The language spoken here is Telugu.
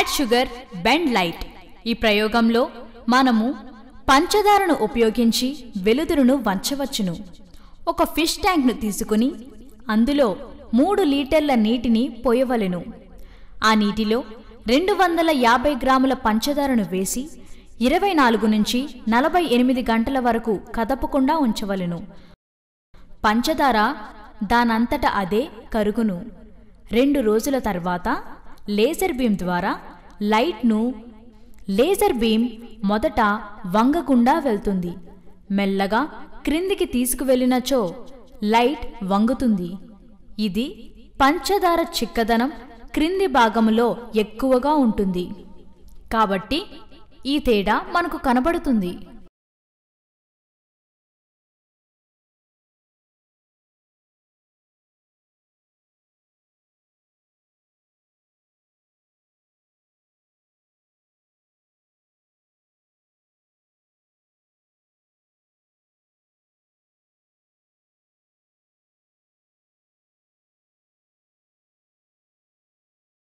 యాడ్ షుగర్ బెండ్ లైట్ ఈ ప్రయోగంలో మనము పంచదారను ఉపయోగించి వెలుతురును వంచవచ్చును ఒక ఫిష్ ట్యాంక్ను తీసుకుని అందులో మూడు లీటర్ల నీటిని పోయవలెను ఆ నీటిలో రెండు వందల యాభై గ్రాముల పంచదారను వేసి ఇరవై నాలుగు నుంచి నలభై ఎనిమిది గంటల వరకు కదపకుండా ఉంచవలెను పంచదార దానంతట అదే కరుగును రెండు రోజుల తర్వాత లేజర్ బీమ్ ద్వారా లైట్ను లేజర్ బీమ్ మొదట వంగకుండా వెళ్తుంది మెల్లగా క్రిందికి తీసుకువెళ్ళినచో లైట్ వంగుతుంది ఇది పంచదార చిక్కదనం క్రింది భాగంలో ఎక్కువగా ఉంటుంది కాబట్టి ఈ తేడా మనకు కనబడుతుంది